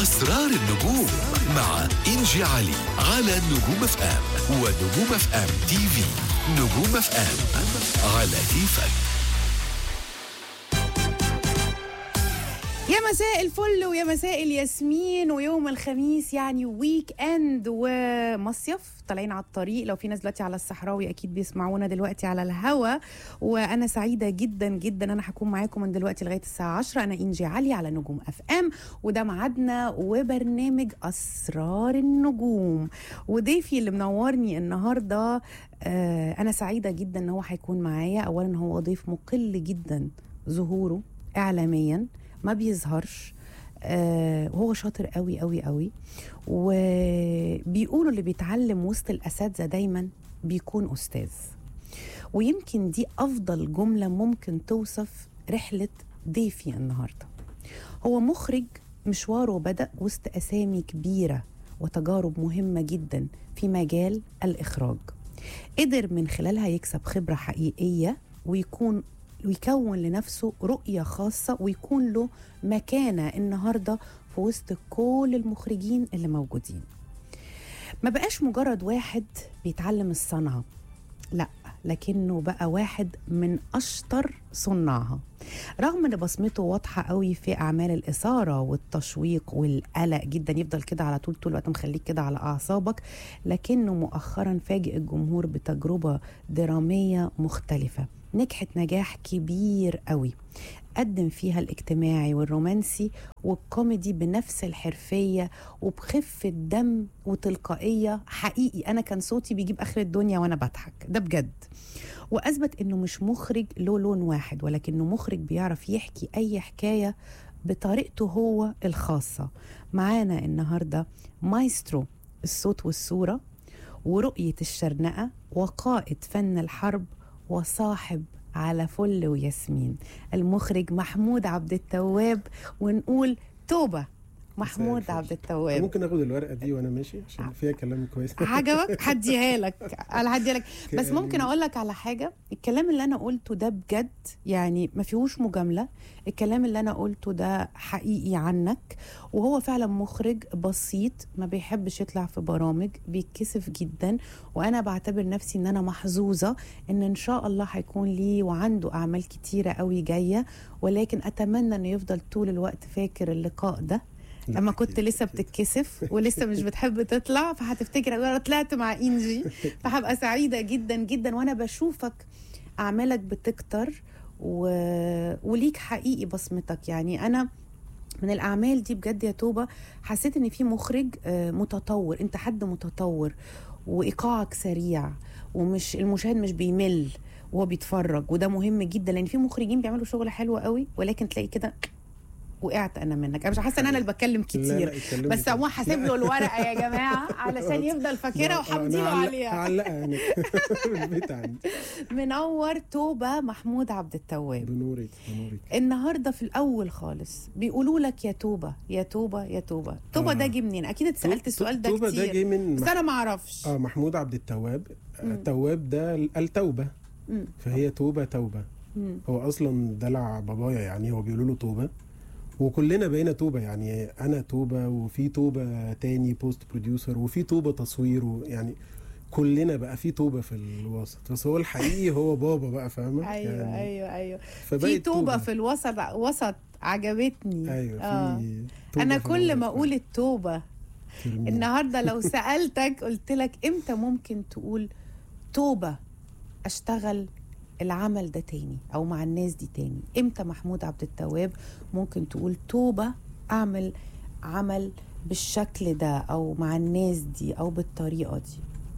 أسرار النجوم مع إنجي علي على نجوم اف ام ونجوم اف ام تي في نجوم اف ام على كيفك يا مساء الفل ويا مساء الياسمين ويوم الخميس يعني ويك اند ومصيف طالعين على الطريق لو في ناس دلوقتي على الصحراوي اكيد بيسمعونا دلوقتي على الهوا وانا سعيده جدا جدا انا هكون معاكم من دلوقتي لغايه الساعه 10 انا انجي علي على نجوم اف ام وده ميعادنا وبرنامج اسرار النجوم وضيفي اللي منورني النهارده آه انا سعيده جدا ان هو هيكون معايا اولا هو ضيف مقل جدا ظهوره اعلاميا ما بيظهرش آه وهو شاطر قوي قوي قوي وبيقولوا اللي بيتعلم وسط الاساتذه دايما بيكون استاذ ويمكن دي افضل جمله ممكن توصف رحله ضيفي النهارده هو مخرج مشواره بدا وسط اسامي كبيره وتجارب مهمه جدا في مجال الاخراج قدر من خلالها يكسب خبره حقيقيه ويكون ويكون لنفسه رؤية خاصة ويكون له مكانة النهاردة في وسط كل المخرجين اللي موجودين ما بقاش مجرد واحد بيتعلم الصنعة لا لكنه بقى واحد من أشطر صناعها رغم ان بصمته واضحه قوي في اعمال الاثاره والتشويق والقلق جدا يفضل كده على طول طول الوقت مخليك كده على اعصابك لكنه مؤخرا فاجئ الجمهور بتجربه دراميه مختلفه نجحت نجاح كبير قوي قدم فيها الاجتماعي والرومانسي والكوميدي بنفس الحرفية وبخفة دم وتلقائية حقيقي أنا كان صوتي بيجيب آخر الدنيا وأنا بضحك ده بجد وأثبت إنه مش مخرج له لون واحد ولكنه مخرج بيعرف يحكي أي حكاية بطريقته هو الخاصة معانا النهاردة مايسترو الصوت والصورة ورؤية الشرنقة وقائد فن الحرب وصاحب على فل وياسمين المخرج محمود عبد التواب ونقول توبة محمود الفل. عبد التواب ممكن اخد الورقه دي وانا ماشي عشان فيها كلام كويس عجبك هديها لك انا هديها لك بس يعني- ممكن اقول لك على حاجه الكلام اللي انا قلته ده بجد يعني ما فيهوش مجامله الكلام اللي انا قلته ده حقيقي عنك وهو فعلا مخرج بسيط ما بيحبش يطلع في برامج بيتكسف جدا وانا بعتبر نفسي ان انا محظوظه ان ان شاء الله هيكون ليه وعنده اعمال كتيره قوي جايه ولكن اتمنى انه يفضل طول الوقت فاكر اللقاء ده لا، لما أكيد، كنت لسه أكيد. بتتكسف ولسه مش بتحب تطلع فهتفتكر انا طلعت مع انجي فهبقى سعيده جدا جدا وانا بشوفك اعمالك بتكتر و... وليك حقيقي بصمتك يعني انا من الاعمال دي بجد يا توبه حسيت ان في مخرج آه، متطور انت حد متطور وايقاعك سريع ومش المشاهد مش بيمل وهو بيتفرج وده مهم جدا لان في مخرجين بيعملوا شغل حلو قوي ولكن تلاقي كده وقعت انا منك انا مش حاسه ان انا اللي بتكلم لا، كتير لا، اتكلمي بس كده. هو حاسب له الورقه يا جماعه علشان يفضل فاكرها وحافظي له عليها هعلقها هناك في البيت عندي منور توبه محمود عبد التواب بنورك بنورك النهارده في الاول خالص بيقولوا لك يا توبه يا توبه يا توبه توبه آه. ده جه منين اكيد اتسالت السؤال ده توبة ده كتير جه من بس مح... انا ما اعرفش اه محمود عبد التواب التواب ده التوبه مم. فهي توبه توبه مم. هو اصلا دلع بابايا يعني هو بيقولوا له توبه وكلنا بقينا توبه يعني انا توبه وفي توبه تاني بوست بروديوسر وفي توبه تصوير و- يعني كلنا بقى في توبه في الوسط بس هو الحقيقي هو بابا بقى فاهمه ايوه يعني ايوه ايوه فبقت في توبه في الوسط وسط عجبتني ايوه آه. في توبة انا في كل الوسط. ما اقول التوبه ترميها. النهارده لو سالتك قلت لك امتى ممكن تقول توبه اشتغل العمل ده تاني او مع الناس دي تاني امتى محمود عبد التواب ممكن تقول توبه اعمل عمل بالشكل ده او مع الناس دي او بالطريقه دي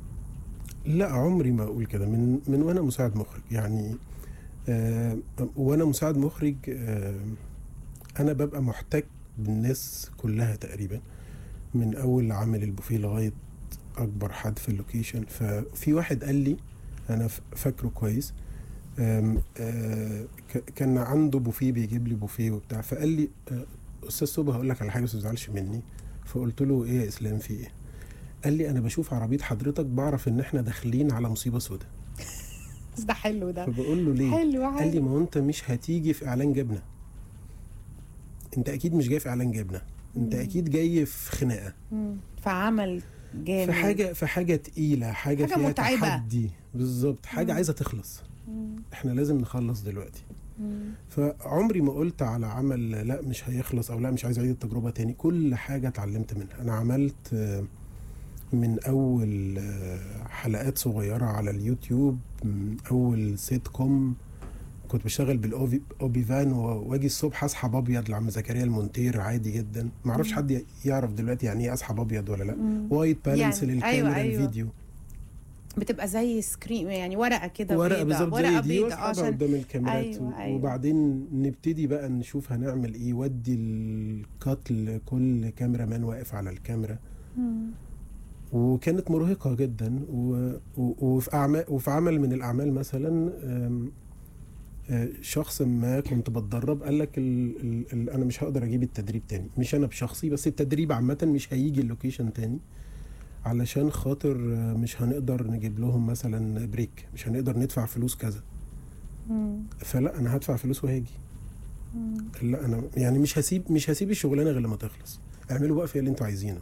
لا عمري ما اقول كده من من وانا مساعد مخرج يعني آه وانا مساعد مخرج آه انا ببقى محتك بالناس كلها تقريبا من اول عامل البوفيه لغايه اكبر حد في اللوكيشن ففي واحد قال لي انا ف- فاكره كويس آم، آه ك- كان عنده بوفيه بيجيب لي بوفيه وبتاع فقال لي آه، استاذ صبحي هقول لك على حاجه بس ما تزعلش مني فقلت له ايه يا اسلام في ايه قال لي انا بشوف عربيه حضرتك بعرف ان احنا داخلين على مصيبه سوداء بس ده حلو ده فبقول له ليه حلو قال لي حلو ما هو انت مش هتيجي في اعلان جبنه انت اكيد مش جاي في اعلان جبنه انت اكيد جاي في خناقه مم. فعمل جامد في حاجه في حاجه تقيله حاجه, حاجة فيها متعبة. تحدي بالظبط حاجه مم. عايزه تخلص مم. احنا لازم نخلص دلوقتي مم. فعمري ما قلت على عمل لا مش هيخلص او لا مش عايز اعيد التجربه تاني كل حاجه اتعلمت منها انا عملت آه، من اول آه، حلقات صغيره على اليوتيوب من اول سيت كوم كنت بشتغل بالاوبي أوبي فان و- واجي الصبح اسحب ابيض لعم زكريا المونتير عادي جدا ما اعرفش مم. حد يعرف دلوقتي يعني ايه اسحب ابيض ولا لا مم. وايت بالانس يعني للكاميرا أيوة، أيوة. الفيديو بتبقى زي سكرين يعني ورقه كده ورقه بيضة. بالظبط ورقه زي دي بيضة واسحبها عشان قدام الكاميرات أيوة، و- أيوة. وبعدين نبتدي بقى نشوف هنعمل ايه ودي الكات لكل كاميرا مان واقف على الكاميرا مم. وكانت مرهقه جدا و... و... وفي اعمال وفي عمل من الاعمال مثلا أم، آه، شخص ما كنت بتدرب قال لك ال... ال... ال... انا مش هقدر اجيب التدريب تاني مش انا بشخصي بس التدريب عامه مش هيجي اللوكيشن تاني علشان خاطر آه، مش هنقدر نجيب لهم مثلا بريك مش هنقدر ندفع فلوس كذا مم. فلا انا هدفع فلوس وهاجي مم. لا انا يعني مش هسيب مش هسيب الشغلانه غير لما تخلص اعملوا بقى فيها اللي انتوا عايزينه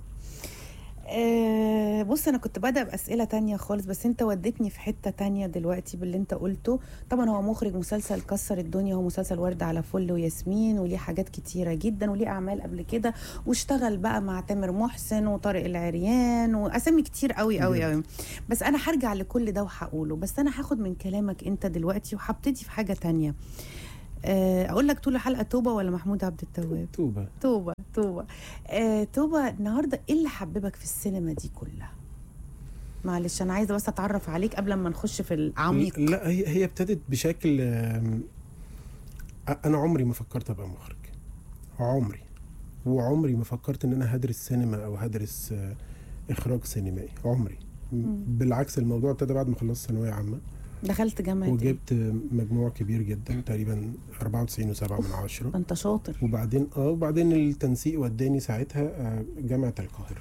آه، بص انا كنت بادئه باسئله تانية خالص بس انت وديتني في حته تانية دلوقتي باللي انت قلته طبعا هو مخرج مسلسل كسر الدنيا هو مسلسل ورد على فل وياسمين وليه حاجات كتيره جدا وليه اعمال قبل كده واشتغل بقى مع تامر محسن وطارق العريان واسامي كتير قوي قوي بجد. قوي بس انا هرجع لكل ده وهقوله بس انا هاخد من كلامك انت دلوقتي وهبتدي في حاجه تانية آه، اقول لك طول الحلقه توبه ولا محمود عبد التواب توبه توبة توبة آه توبة النهاردة ايه اللي حببك في السينما دي كلها؟ معلش انا عايزه بس اتعرف عليك قبل ما نخش في العميق لا هي هي ابتدت بشكل آم، انا عمري ما فكرت ابقى مخرج عمري وعمري ما فكرت ان انا هدرس سينما او هدرس آه، اخراج سينمائي عمري مم. بالعكس الموضوع ابتدى بعد ما خلصت ثانويه عامه دخلت جامعه ايه؟ وجبت مجموع كبير جدا تقريبا 94 و7 من عشرة ده انت شاطر وبعدين اه وبعدين التنسيق وداني ساعتها آه، جامعه القاهره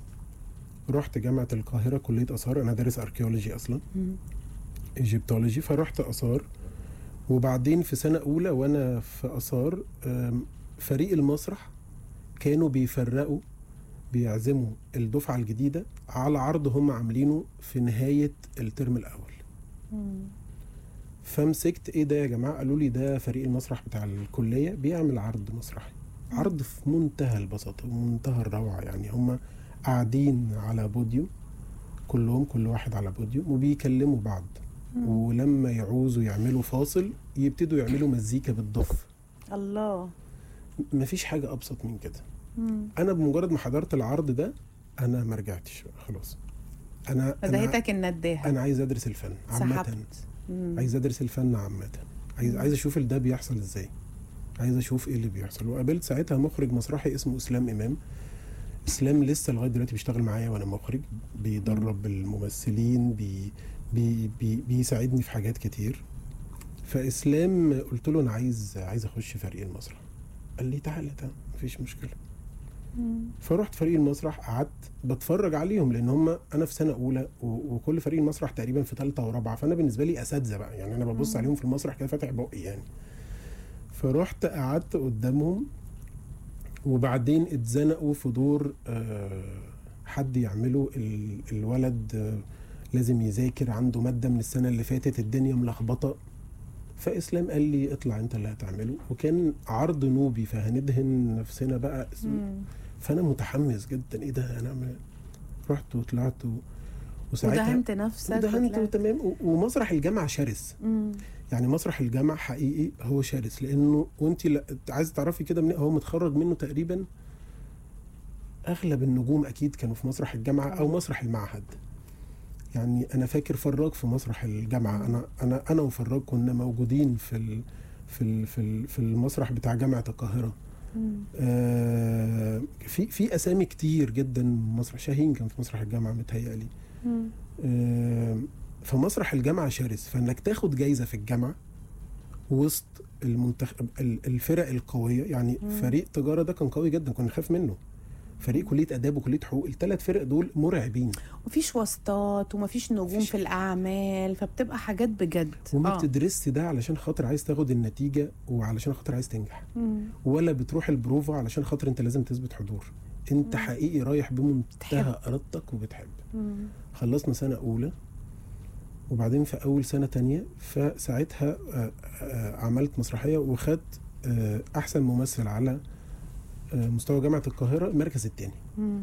رحت جامعه القاهره كليه اثار انا دارس اركيولوجي اصلا مم. ايجيبتولوجي فرحت اثار وبعدين في سنه اولى وانا في اثار آم، فريق المسرح كانوا بيفرقوا بيعزموا الدفعه الجديده على عرض هم عاملينه في نهايه الترم الاول مم. فمسكت ايه ده يا جماعه قالوا لي ده فريق المسرح بتاع الكليه بيعمل عرض مسرحي عرض في منتهى البساطه ومنتهى الروعه يعني هم قاعدين على بوديوم كلهم كل واحد على بوديوم وبيكلموا بعض مم. ولما يعوزوا يعملوا فاصل يبتدوا يعملوا مزيكا بالضف الله مفيش حاجه ابسط من كده مم. انا بمجرد ما حضرت العرض ده انا ما رجعتش بقى خلاص انا انا, بدايتك النداهه أنا عايز ادرس الفن عامه سحبت مم. عايز ادرس الفن عامه عايز عايز اشوف ده بيحصل ازاي عايز اشوف ايه اللي بيحصل وقابلت ساعتها مخرج مسرحي اسمه اسلام امام اسلام لسه لغايه دلوقتي بيشتغل معايا وانا مخرج بيدرب الممثلين بي بي بي بيساعدني في حاجات كتير فاسلام قلت له انا عايز عايز اخش فريق المسرح قال لي تعالى تعالى مفيش مشكله مم. فرحت فريق المسرح قعدت بتفرج عليهم لان هم انا في سنه اولى و- وكل فريق المسرح تقريبا في ثالثه ورابعه فانا بالنسبه لي اساتذه بقى يعني انا ببص مم. عليهم في المسرح كده فاتح بقي يعني فرحت قعدت قدامهم وبعدين اتزنقوا في دور آه، حد يعمله ال- الولد آه، لازم يذاكر عنده ماده من السنه اللي فاتت الدنيا ملخبطه فاسلام قال لي اطلع انت اللي هتعمله وكان عرض نوبي فهندهن نفسنا بقى مم. فانا متحمس جدا ايه ده انا أعمل- رحت وطلعت و... وساعتها ودهنت نفسك ودهنت وطلعت. تمام و- ومسرح الجامعه شرس مم. يعني مسرح الجامعه حقيقي هو شرس لانه وانت لا- عايزه تعرفي كده من هو متخرج منه تقريبا اغلب النجوم اكيد كانوا في مسرح الجامعه او مسرح المعهد يعني انا فاكر فراج في مسرح الجامعه انا انا انا وفراج كنا موجودين في ال في ال في ال في المسرح بتاع جامعه القاهره مم. آه، في في اسامي كتير جدا مسرح شاهين كان في مسرح الجامعه متهيألي مم. آه، فمسرح الجامعه شرس فانك تاخد جايزه في الجامعه وسط المنتخب ال- الفرق القويه يعني مم. فريق تجاره ده كان قوي جدا كنا نخاف منه فريق كليه اداب وكليه حقوق الثلاث فرق دول مرعبين مفيش واسطات ومفيش نجوم مفيش. في الاعمال فبتبقى حاجات بجد وما آه. بتدرسش ده علشان خاطر عايز تاخد النتيجه وعلشان خاطر عايز تنجح مم. ولا بتروح البروفا علشان خاطر انت لازم تثبت حضور انت حقيقي رايح بمنتهى بتحب. ارادتك وبتحب مم. خلصنا سنه اولى وبعدين في اول سنه تانية فساعتها آه، آه، عملت مسرحيه وخدت آه، احسن ممثل على آه، مستوى جامعه القاهره المركز الثاني مم.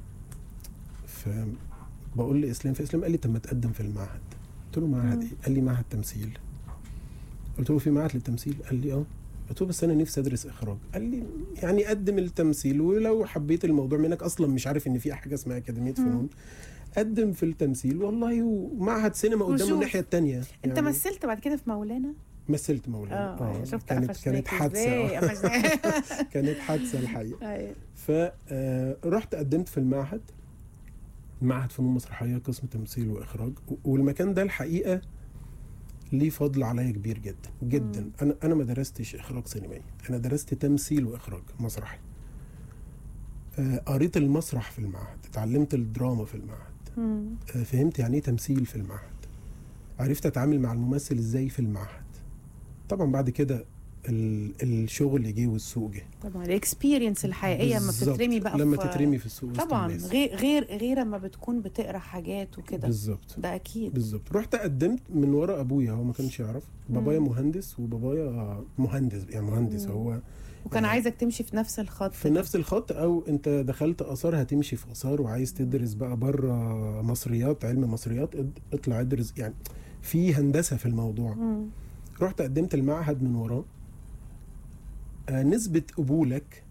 فبقول لاسلام فاسلام قال لي طب ما تقدم في المعهد قلت له معهد ايه قال لي معهد تمثيل قلت له في معهد للتمثيل قال لي اه قلت له بس انا نفسي ادرس اخراج قال لي يعني قدم التمثيل ولو حبيت الموضوع منك اصلا مش عارف ان في حاجه اسمها اكاديميه فنون قدم في التمثيل والله ومعهد سينما قدامه وشوف. الناحيه الثانيه انت مثلت بعد كده في مولانا مثلت مولانا اه شفت كانت قفشناك كانت حادثه ازاي آه. قفشناك. كانت حادثه الحقيقه أيوة. فرحت قدمت في المعهد معهد فنون مسرحيه قسم تمثيل واخراج و- والمكان ده الحقيقه ليه فضل عليا كبير جدا جدا انا انا ما درستش اخراج سينمائي انا درست تمثيل واخراج مسرحي آه، قريت المسرح في المعهد اتعلمت الدراما في المعهد مم. آه، فهمت يعني ايه تمثيل في المعهد عرفت اتعامل مع الممثل ازاي في المعهد طبعا بعد كده ال- الشغل جه والسوق جه طبعا الاكسبيرينس الحقيقيه لما بالظبط. بتترمي بقى لما في تترمي في السوق وسط طبعا الناس. غير غير غير اما بتكون بتقرا حاجات وكده بالظبط ده اكيد بالظبط رحت قدمت من ورا ابويا هو ما كانش يعرف بابايا مهندس وبابايا مهندس يعني مهندس مم. هو وكان عايزك تمشي في نفس الخط في نفس الخط او انت دخلت اثار هتمشي في اثار وعايز تدرس بقى بره مصريات علم مصريات اد- اطلع ادرس يعني في هندسه في الموضوع مم. رحت قدمت المعهد من وراه آه، نسبة قبولك